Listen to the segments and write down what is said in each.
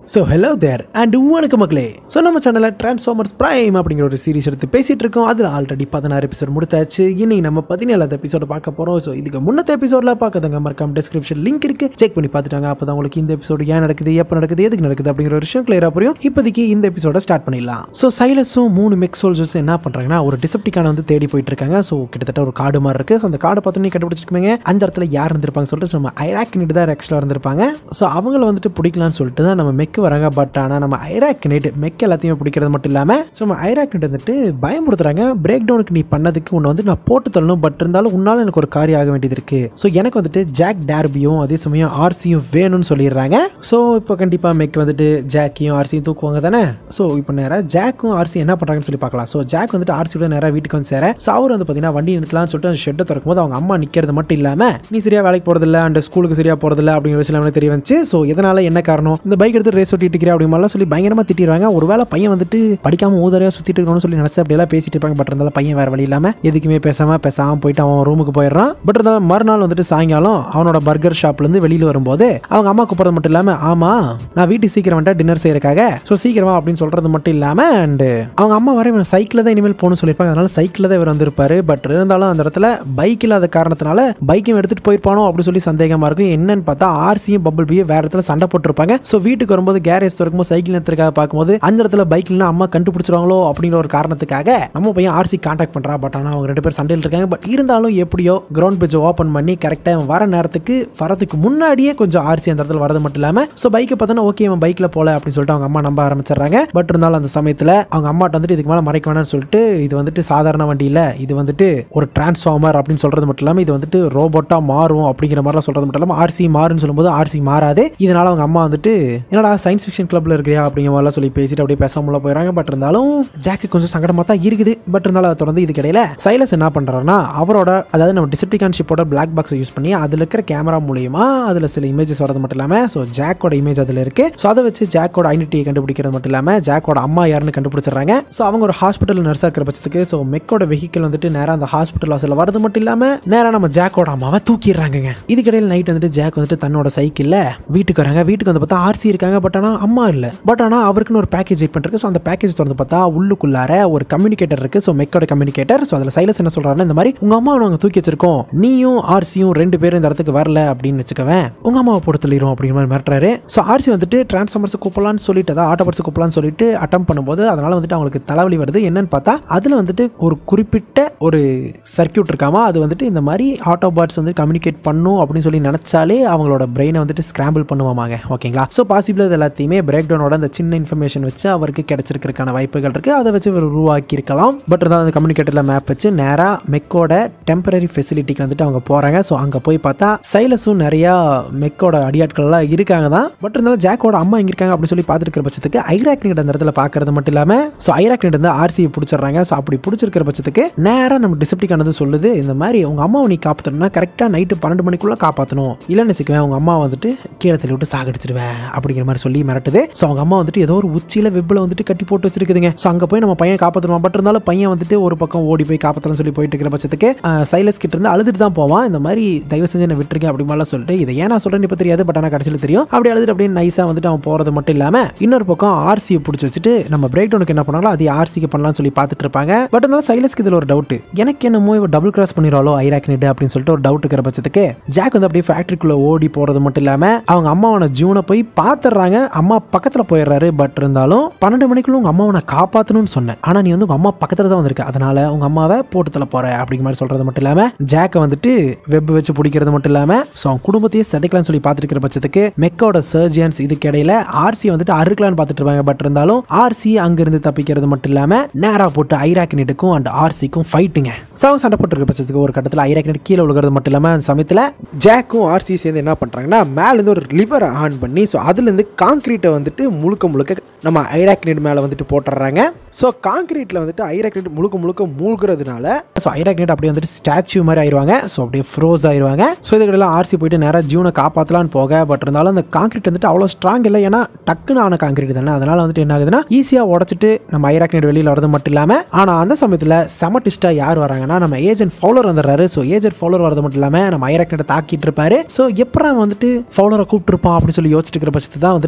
so hello there and வணக்கம் மக்களே so நம்ம சேனலில் டிரான்ஸ்ஃபார்மர்ஸ் பிரைம் அப்படிங்கிற ஒரு சீரிஸ் எடுத்து பேசிட்டு இருக்கோம் அதில் ஆல்ரெடி பதினாறு எபிசோட் முடிச்சாச்சு இன்னைக்கு நம்ம பதினேழாவது எபிசோட பார்க்க போகிறோம் ஸோ இதுக்கு முன்னத்த எபிசோடில் பார்க்கறதுங்க மறக்காம டிஸ்கிரிப்ஷன் லிங்க் இருக்கு செக் பண்ணி பார்த்துட்டாங்க அப்போ தான் உங்களுக்கு இந்த எபிசோடு ஏன் நடக்குது எப்போ நடக்குது எதுக்கு நடக்குது அப்படிங்கிற ஒரு விஷயம் கிளியராக புரியும் இப்போதைக்கு இந்த எபிசோட ஸ்டார்ட் பண்ணிடலாம் ஸோ சைலஸும் மூணு மெக் சோல்ஜர்ஸ் என்ன பண்ணுறாங்கன்னா ஒரு டிசப்டிக்கான வந்து தேடி போயிட்டு இருக்காங்க ஸோ கிட்டத்தட்ட ஒரு காடு மாதிரி இருக்கு ஸோ அந்த காடை பார்த்தோன்னே கண்டுபிடிச்சிருக்கீங்க அந்த இடத்துல யார் இருந்திருப்பாங்க சொல்லிட்டு நம்ம ஐராக் நீட்டு தான் ஆக்சுவலாக இருந்திருப்பாங்க ஸோ அவங்கள வந்துட்டு பிடிக்கலாம்னு சொல்லிட்டு தான் நம்ம மெக்கு வராங்க பட் ஆனால் நம்ம ஐராக் நைட் மெக் எல்லாத்தையுமே பிடிக்கிறது மட்டும் இல்லாமல் ஸோ நம்ம ஐராக் நைட் வந்துட்டு பயமுறுத்துறாங்க பிரேக் டவுனுக்கு நீ பண்ணதுக்கு உன்னை வந்து நான் போட்டு தள்ளணும் பட் இருந்தாலும் உன்னால எனக்கு ஒரு காரியம் ஆக வேண்டியது இருக்கு ஸோ எனக்கு வந்துட்டு ஜாக் டேர்பியும் அதே சமயம் ஆர்சியும் வேணும்னு சொல்லிடுறாங்க ஸோ இப்போ கண்டிப்பாக மெக் வந்துட்டு ஜாக்கையும் ஆர்சியும் தூக்குவாங்க தானே ஸோ இப்போ நேராக ஜாக்கும் ஆர்சி என்ன பண்ணுறாங்கன்னு சொல்லி பார்க்கலாம் ஸோ ஜாக் வந்துட்டு ஆர்சியோட நேராக வீட்டுக்கு வந்து சேர ஸோ அவர் வந்து பார்த்தீங்கன்னா வண்டி நிறுத்தலாம்னு சொல்லிட்டு அந்த ஷெட்டை திறக்கும் போது அவங்க அம்மா நிற்கிறது மட்டும் இல்லாமல் நீ சரியா வேலைக்கு போகிறதில்ல அண்ட் ஸ்கூலுக்கு சரியா போகிறதில்ல அப்படிங்கிற விஷயம் எனக்கு தெரிய வந்துச்சு ஸோ இதனால என்ன காரணம் இந்த பைக் எடுத்து ரேஸ் ஓட்டிட்டு இருக்கிற அப்படி மாதிரிலாம் சொல்லி பயங்கரமாக திட்டிடுவாங்க ஒருவேளை பையன் வந்துட்டு படிக்காம ஊதரையாக சுற்றிட்டு இருக்கணும்னு சொல்லி நினச்சி அப்படியெல்லாம் பேசிட்டு இருப்பாங்க பட் இருந்தாலும் பையன் வேற வழி இல்லாமல் எதுக்குமே பேசாமல் பேசாமல் போயிட்டு அவன் ரூமுக்கு போயிடுறான் பட் இருந்தாலும் மறுநாள் வந்துட்டு சாயங்காலம் அவனோட பர்கர் ஷாப்லேருந்து வெளியில் வரும்போது அவங்க அம்மா கூப்பிட்றது மட்டும் இல்லாமல் ஆமாம் நான் வீட்டுக்கு சீக்கிரம் வந்துட்டா டின்னர் செய்யறக்காக ஸோ சீக்கிரமா அப்படின்னு சொல்கிறது மட்டும் இல்லாமல் அண்டு அவங்க அம்மா வர இவன் சைக்கிளில் தான் இனிமேல் போகணும்னு சொல்லியிருப்பாங்க அதனால சைக்கிளில் தான் இவர் வந்திருப்பாரு பட் இருந்தாலும் அந்த இடத்துல பைக் இல்லாத காரணத்தினால பைக்கையும் எடுத்துகிட்டு போயிருப்பானோ அப்படின்னு சொல்லி சந்தேகமாக இருக்கும் என்னன்னு பார்த்தா ஆர்சியும் பபிள் பியும் வேற இடத்துல சண்டை போட்டிருப்பாங்க ஸோ வீட்டுக்கு வரும்போது கேரேஜ் திறக்கும்போது சைக்கிள் நிறுத்துறதுக்காக பார்க்கும்போது அந்த இடத்துல பைக்லாம் அம்மா கண்டுபிடிச்சிருவாங்களோ அப்படிங்கிற ஒரு காரணத்துக்காக நம்ம பையன் ஆர்சி காண்டாக்ட் பண்ணுறா பட் ஆனால் அவங்க ரெண்டு பேர் சண்டையில் இருக்காங்க பட் இருந்தாலும் எப்படியோ கிரவுண்ட் பேஜ் ஓப்பன் பண்ணி கரெக்டாக வர நேரத்துக்கு வரதுக்கு முன்னாடியே கொஞ்சம் ஆர்சி அந்த இடத்துல வரது மட்டும் இல்லாமல் ஸோ பைக்கை பார்த்தோன்னா ஓகே அவன் பைக்கில் போல அப்படின்னு சொல்லிட்டு அவங்க அம்மா நம்ப ஆரம்பிச்சிடுறாங்க பட் இருந்தாலும் அந்த சமயத்தில் அவங்க அம்மாட்ட வந்துட்டு இதுக்கு மேலே மறைக்க வேணாம்னு சொல்லிட்டு இது வந்துட்டு சாதாரண வண்டி இல்லை இது வந்துட்டு ஒரு டிரான்ஸ்ஃபார்மர் அப்படின்னு சொல்றது மட்டும் இல்லாமல் இது வந்துட்டு ரோபோட்டாக மாறும் அப்படிங்கிற மாதிரிலாம் சொல்றது மட்டும் இல்லாமல் ஆர்சி மாறுன்னு சொல்லும்போது ஆர்சி மாறாது இதனால அவங்க அம்மா வந்துட்டு என்னடா சயின்ஸ் ஃபிக்ஷன் கிளப்ல இருக்கிறியா அப்படிங்கிற மாதிரிலாம் சொல்லி பேசிட்டு அப்படியே பேசாமல போயிடறாங்க பட் இருந்தாலும் ஜாக்கு கொஞ்சம் சங்கடமாக தான் இருக்குது பட் இருந்தாலும் அதை தொடர்ந்து இதுக்கு இடையில சைலஸ் என்ன பண்றாருன்னா அவரோட அதாவது நம்ம டிசிப்டிகான் ஷிப்போட பிளாக் பாக்ஸை யூஸ் பண்ணி அதில் இருக்கிற கேமரா மூலியமா அதில் சில இமேஜஸ் வரது மட்டும் இல்லாமல் ஸோ ஜாக்கோட இமேஜ் அதில் இருக்கு ஸோ அதை வச்சு ஜாக்கோட ஐடென்டிட்டியை கண்டுபிடிக்கிறது மட்டும் இல்லாமல் ஜாக்கோட அம்மா யாருன்னு கண்டுபிடிச்சிடுறாங்க ஸோ அவங்க ஒரு ஹாஸ்பிட்டல் நர்ஸாக இருக்கிற பட்சத்துக்கு ஸோ மெக்கோட வெஹிக்கிள் வந்துட்டு நேராக அந்த ஹாஸ்பிட்டல் வாசலில் வரது மட்டும் இல்லாமல் நேராக நம்ம ஜாக்கோட அம்மாவை தூக்கிடுறாங்கங்க இதுக்கிடையில் நைட் வந்துட்டு ஜாக் வந்துட்டு தன்னோட சைக்கிளில் வீட்டுக்கு வராங்க வீட்டுக்கு வந்து பார்த்தா ஆர்சி இருக்காங்க பட் ஆனால் அம்மா இல்லை பட் ஆனால் அவருக்குன்னு ஒரு பேக்கேஜ் வெயிட் பண்ணிருக்கு ஸோ அந்த பேக்கேஜ் திறந்து பார்த்தா உள்ளுக்குள்ளார ஒரு கம்யூனிகேட்டர் இருக்கு ஸோ மெக்கோட கம்யூனிகேட்டர் ஸோ அதில் சைலஸ் என்ன சொல்றாருன்னா இந்த மாதிரி உங்க அம்மா நாங்கள் தூக்கி வச்சிருக்கோம் நீயும் ஆர்சியும் ரெண்டு பேரும் இந்த இடத்துக்கு வரல அப்படின்னு வச்சுக்கவேன் உங்க அம்மாவை போட்டு தள்ளிடும் அப்படிங்கிற மாதிரி மிரட்டுறாரு ஸோ ஆர்சி வந்துட்டு டிரான்ஸ்ஃபார்மர்ஸ் கூப்பிடலான்னு சொல்லிட்டு அதாவது ஆட்டோபர்ஸ் கூப்பிடலான்னு சொல்லிட்டு அட்டம் பண்ணும்போது அதனால வந்துட்டு அவங்களுக்கு தலைவலி வருது என்னன்னு பார்த்தா அதில் வந்துட்டு ஒரு குறிப்பிட்ட ஒரு சர்க்கியூட் இருக்காமா அது வந்துட்டு இந்த மாதிரி ஆட்டோபாட்ஸ் வந்து கம்யூனிகேட் பண்ணும் அப்படின்னு சொல்லி நினைச்சாலே அவங்களோட பிரெயினை வந்துட்டு ஸ்கிராம்பிள் பண்ணுவாங்க ஓகேங்களா ஸோ பாசிபிள் இது எல்லாத்தையுமே பிரேக் டவுனோட அந்த சின்ன இன்ஃபர்மேஷன் வச்சு அவருக்கு கிடைச்சிருக்கிறதுக்கான வாய்ப்புகள் இருக்கு அதை வச்சு இவர் உருவாக்கி இருக்கலாம் பட் இருந்தாலும் அந்த கம்யூனிகேட்டர்ல மேப் வச்சு நேராக மெக்கோட டெம்பரரி ஃபெசிலிட்டிக்கு வந்துட்டு அவங்க போறாங்க ஸோ அங்கே போய் பார்த்தா சைலஸும் நிறையா மெக்கோட அடியாட்கள்லாம் இருக்காங்க தான் பட் இருந்தாலும் ஜாக்கோட அம்மா எங்க இருக்காங்க அப்படின்னு சொல்லி பார்த்துருக்கிற பட்சத்துக்கு ஐராக் நீட் அந்த இடத்துல பார்க்கறது மட்டும் இல்லாமல் ஸோ ஐராக் நீட் வந்து ஆர்சியை பிடிச்சிடுறாங்க ஸோ அப்படி பிடிச்சிருக்கிற பட்சத்துக்கு நேராக நம்ம டிசப்டிக்கானது சொல்லுது இந்த மாதிரி உங்க அம்மாவை நீ காப்பாற்றணும்னா கரெக்டாக நைட்டு பன்னெண்டு மணிக்குள்ள காப்பாற்றணும் இல்லைன்னு வச்சுக்குவேன் அவங்க அம்மா வந்துட்டு கீழே தள்ளி விட்டு சாகடிச்சிருவேன் அப்படிங்கிற மாதிரி சொல்லி மிரட்டுது ஸோ அவங்க அம்மா வந்துட்டு ஏதோ ஒரு உச்சியில் வெப்பில் வந்துட்டு கட்டி போட்டு வச்சிருக்குதுங்க ஸோ அங்கே போய் நம்ம பையன் காப்பாற்றணும் பட் இருந்தாலும் பையன் வந்துட்டு ஒரு பக்கம் ஓடி போய் காப்பாற்றலாம் சொல்லி போயிட்டு இருக்கிற பட்சத்துக்கு ஆஹ், சைலஸ் கிட்ட இருந்து அழுதுட்டு தான் போவான் இந்த மாதிரி தயவு செஞ்சு என்ன விட்டுருக்கேன் அப்படி மாதிரிலாம் சொல்லிட்டு இதை ஏன் நான் சொல்றேன்னு இப்போ தெரியாது பட் ஆனால் கடைசியில் தெரியும் அப்படி அழுதுட்டு அப்படியே நைஸாக வந்துட்டு அவன் போகிறது மட்டும் இல்லாமல் இன்னொரு பக்கம் ஆர்சியை பிடிச்சி வச்சுட்டு நம்ம பிரேக் டவுனுக்கு என்ன பண்ணாலும் அது ஆர்சிக்கு பண்ணலாம்னு சொல்லி பார்த்துட்டு இருப்பாங்க பட் இருந்தாலும் சைலஸ்க்கு இதில் ஒரு டவுட் எனக்கு என்னமோ இவ டபுள் கிராஸ் பண்ணிடுவாளோ ஐராக் நெட் அப்படின்னு சொல்லிட்டு ஒரு டவுட் இருக்கிற பட்சத்துக்கு ஜாக் வந்து அப்படியே ஃபேக்ட்ரிக்குள்ள ஓடி போறது மட்டும் இல்லாம அவங்க அம்மாவன ஜூனை போய் பாத்துறாங்க அம்மா பக்கத்துல போயிடுறாரு பட் இருந்தாலும் பன்னெண்டு மணிக்குள்ள உங்க அம்மாவை நான் காப்பாத்தணும்னு சொன்னேன் ஆனா நீ வந்து உங்க அம்மா பக்கத்துல தான் வந்திருக்க அதனால உங்க அம்மாவை போட்டு தள்ள போற அப்படிங்கிற மாதிரி சொல்றது மட்டும் இல்லாம ஜாக்கை வந்துட்டு வெப் வச்சு பிடிக்கிறது மட்டும் இல்லாம ஸோ அவன் குடும்பத்தையே சிதைக்கலாம்னு சொல்லி பார்த்துருக்கிற பட்சத்துக்கு மெக்கோட சர்ஜியன்ஸ் இதுக்கு இடையில ஆர்சி வந்துட்டு அறுக்கலான்னு பார்த்துட்டு இருப்பாங்க பட் இருந்தாலும் ஆர்சி அங்கிருந்து தப்பிக்கிறது மட்டும் இல்லாம நேரா போட்டு ஐராக் நெட்டுக்கும் அண்ட் ஆர்சிக்கும் ஃபைட்டுங்க ஸோ அவங்க சண்டை போட்டுருக்க பட்சத்துக்கு ஒரு கட்டத்தில் ஐராக் நெட் கீழே விழுகிறது மட்டும் இல்லாமல் அந்த சமயத்தில் ஜாக்கும் ஆர்சி சேர்ந்து என்ன பண்ணுறாங்கன்னா மேலேருந்து ஒரு லிவரை ஆன் பண்ணி ஸோ அதுலேருந்து காங்க்ரீட்டை வந்துட்டு முழுக்க முழுக்க நம்ம ஐராக் நெட் மேலே வந்துட்டு போட்டுடுறாங்க ஸோ காங்கிரீட்டில் வந்துட்டு ஐராக் நெட் முழுக்க முழுக்க மூழ்கிறதுனால ஸோ ஐராக் நெட் அப்படியே வந்துட்டு ஸ்டாச்சு மாதிரி ஆயிடுவாங்க ஸோ அப்படியே ஃப்ரோஸ் ஆயிடுவாங்க ஸோ இதுக்கெல்லாம் ஆர்சி போயிட்டு நேராக ஜூனை காப்பாற்றலான்னு போக பட் இருந்தாலும் அந்த காங்கிரீட் வந்துட்டு அவ்வளோ ஸ்ட்ராங் இல்லை ஏன்னா டக்குன்னு ஆன காங்கிரீட் தானே அதனால வந்துட்டு என்ன ஆகுதுன்னா ஈஸியாக உடச்சிட்டு நம்ம ஐராக் நெட் வெளியில் வரது மட்டும் இல்லாமல் ஆனால் அந்த சமயத்தில் செமட்டிஸ்டாக யார் வராங்கன்னா நம்ம ஏஜென்ட் ஃபவுலர் வந்துடுறாரு ஸோ ஏஜென்ட் ஃபவுலர் வரது மட்டும் இல்லாமல் நம்ம ஐராக் நெட்டை தாக்கிட்டு இருப்பாரு ஸோ எப்பறம் வந்துட்டு ஃபவுலரை கூப்பிட்டுருப்பான் அப்படின்னு சொல்லி யோசிச்சுட்டு இருக்கிற பட்சத்து தான் வந்துட்டு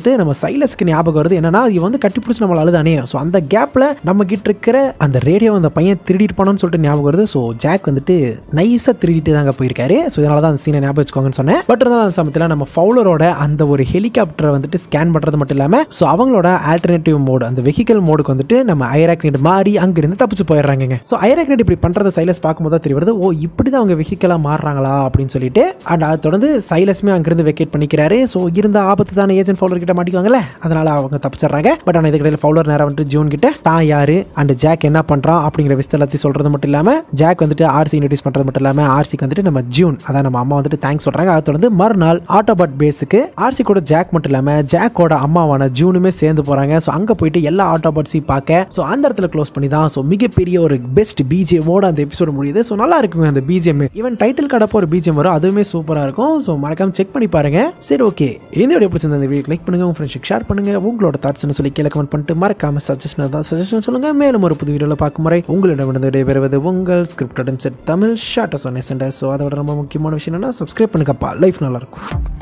வந்துட்டு நம்ம சைலஸ்க்கு ஞாபகம் வருது என்னன்னா இவன் வந்து கட்டி பிடிச்சி நம்மள அழுதானே ஸோ அந்த கேப்பில் நம்ம கிட்ட இருக்கிற அந்த ரேடியோ அந்த பையன் திருடிட்டு போனோம்னு சொல்லிட்டு ஞாபகம் வருது ஸோ ஜாக் வந்துட்டு நைஸாக திருடிட்டு தாங்க போயிருக்காரு ஸோ இதனால தான் அந்த சீனை ஞாபகம் வச்சுக்கோங்கன்னு சொன்னேன் பட் இருந்தாலும் அந்த சமயத்தில் நம்ம ஃபவுலரோட அந்த ஒரு ஹெலிகாப்டரை வந்துட்டு ஸ்கேன் பண்ணுறது மட்டும் இல்லாமல் ஸோ அவங்களோட ஆல்டர்னேட்டிவ் மோடு அந்த வெஹிக்கல் மோடுக்கு வந்துட்டு நம்ம ஐராக்னேட் மாறி அங்கிருந்து தப்பிச்சு போயிடுறாங்க ஸோ ஐராக்னேட் இப்படி பண்ணுறத சைலஸ் பார்க்கும்போது தான் தெரிய வருது ஓ இப்படி தான் அவங்க வெஹிக்கலாக மாறுறாங்களா அப்படின்னு சொல்லிட்டு அண்ட் அதை தொடர்ந்து சைலஸுமே அங்கிருந்து வெக்கேட் பண்ணிக்கிறாரு ஸோ இருந்த ஆபத்து தானே ஏஜென்ட் ஃபவுலர் கிட்ட மாட்டிக்குவாங்கல்ல அதனால அவங்க தப்பிச்சிடுறாங்க பட் ஆனால் இதுக்கிடையில் ஃபவுலர் நேரம் வந்துட்டு ஜூன் கிட்ட தான் யாரு அண்ட் ஜாக் என்ன பண்ணுறான் அப்படிங்கிற விஷயத்தை எல்லாத்தையும் சொல்கிறது மட்டும் இல்லாமல் ஜாக் வந்துட்டு ஆர்சி இன்ட்ரடியூஸ் பண்ணுறது மட்டும் இல்லாமல் ஆர்சிக்கு வந்துட்டு நம்ம ஜூன் அதான் நம்ம அம்மா வந்துட்டு தேங்க்ஸ் சொல்கிறாங்க அதை தொடர்ந்து மறுநாள் ஆட்டோபாட் பேஸுக்கு ஆர்சி கூட ஜாக் மட்டும் இல்லாமல் ஜாக்கோட அம்மாவான ஜூனுமே சேர்ந்து போகிறாங்க ஸோ அங்கே போயிட்டு எல்லா ஆட்டோபாட்ஸையும் பார்க்க ஸோ அந்த இடத்துல க்ளோஸ் பண்ணி தான் ஸோ மிகப்பெரிய ஒரு பெஸ்ட் பிஜிஎமோட அந்த எபிசோடு முடியுது ஸோ நல்லா இருக்குங்க அந்த பிஜிஎம் ஈவன் டைட்டில் கடப்போ ஒரு பிஜிஎம் வரும் அதுவுமே சூப்பராக இருக்கும் ஸோ மறக்காம செக் பண்ணி பாருங்க சரி ஓகே இந்த வீடியோ பிடிச்சிருந்த இந்த வீடியோ லைக் பண்ணுங்க உங்க ஃப்ரெண்ட்ஸுக்கு ஷேர் பண்ணுங்க உங்களோட தாட்ஸ்னு சொல்லி கீழே கமெண்ட் பண்ணிட்டு மறக்காம சஜஷன் தான் சஜஷன் சொல்லுங்க மேலும் ஒரு புது வீடியோவில் பார்க்கும் முறை உங்களிடமிருந்து விடைபெறுவது உங்கள் ஸ்கிரிப்ட் செட் தமிழ் ஷார்ட்டை சொன்னேன் ஸோ அதோட ரொம்ப முக்கியமான விஷயம் என்னன்னா சப்ஸ்கிரைப் பண்ணுங்கப்பா லைஃப் நல்லா இருக்கும்